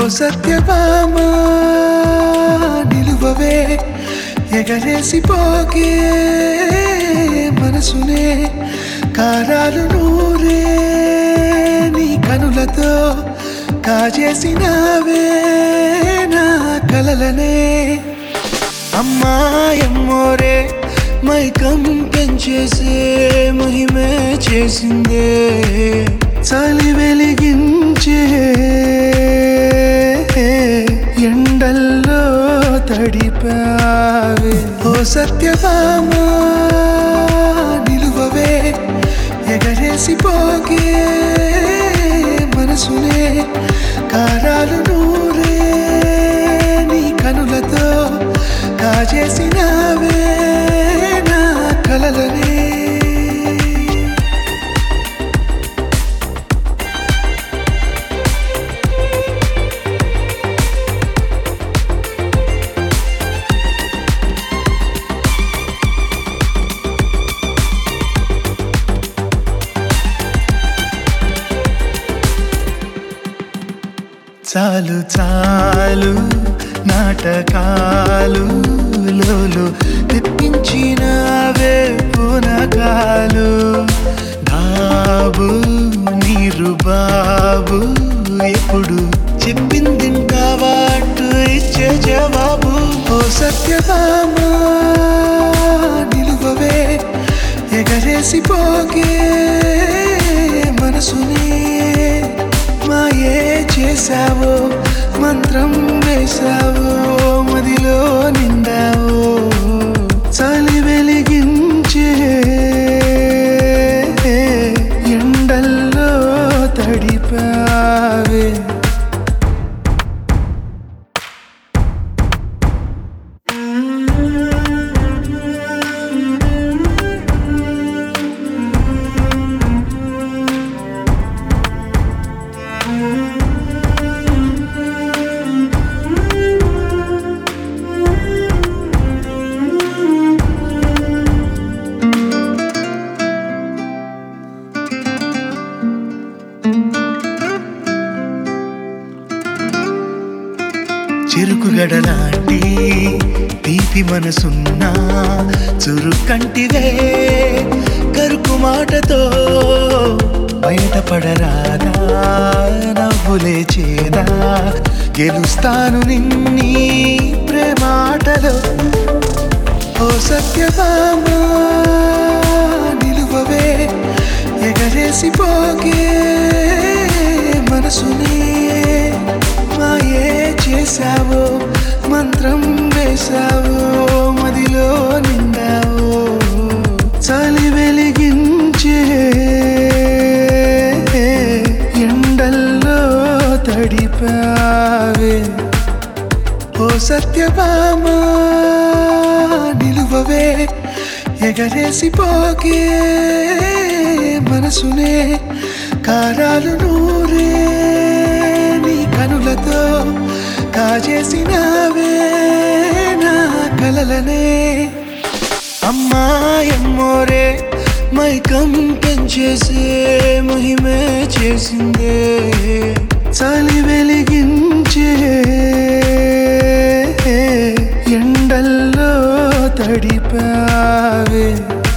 సత్యభామా నిలువవే ఎగరేసి పోగే మనసునే కారాలు నూరే నీ కనులతో కాజేసినావే నా కలలనే అమ్మాయమ్మోరే మైకం పెంచేసే మహిమే చేసిందే చలి వెలిగించే ఎండల్లో తడిపావే ఓ సత్యభామా నిలువవే ఎగరేసి పోగే మనసునే కారాలు నూరే నీ కనులతో కాజేసినావే నా కలలనే చాలు చాలు నాటకాలు లోలు తెప్పించినవే పునకాలు బాబు నీరు బాబు ఎప్పుడు చెప్పిందింటావా అంటూ ఇచ్చే జవాబు ఓ సత్యభామా నిలువవే ఎగరేసి పోగే మనసునే మాయే చేసావో మంత్రం వేసావో మదిలో నిండావో చలి వెలిగించే ఎండల్లో తడిపావే చెరుకు గడలాంటి తీపి మనసున్నా చురుకంటివే కరుకు మాటతో బయటపడరాదా నవ్వులే చేదా గెలుస్తాను నిన్నీ ప్రేమాటలో ఓ సత్యభామా నిలువవే ఎగరేసి పోగే మనసునే మాయే చేసావో మంత్రం వేసావో మదిలో నిండావో చలి వెలిగించే ఎండల్లో తడిపావే ఓ సత్యభామా నిలువవే ఎగరేసి పోగే మనసునే కారాలు నూరే నీ కనులతో కాజేసినావే నా కలలనే అమ్మాయమ్మోరే మైకం పెంచేసే మహిమే చేసిందే చలి వెలిగించే ఎండల్లో తడిపావే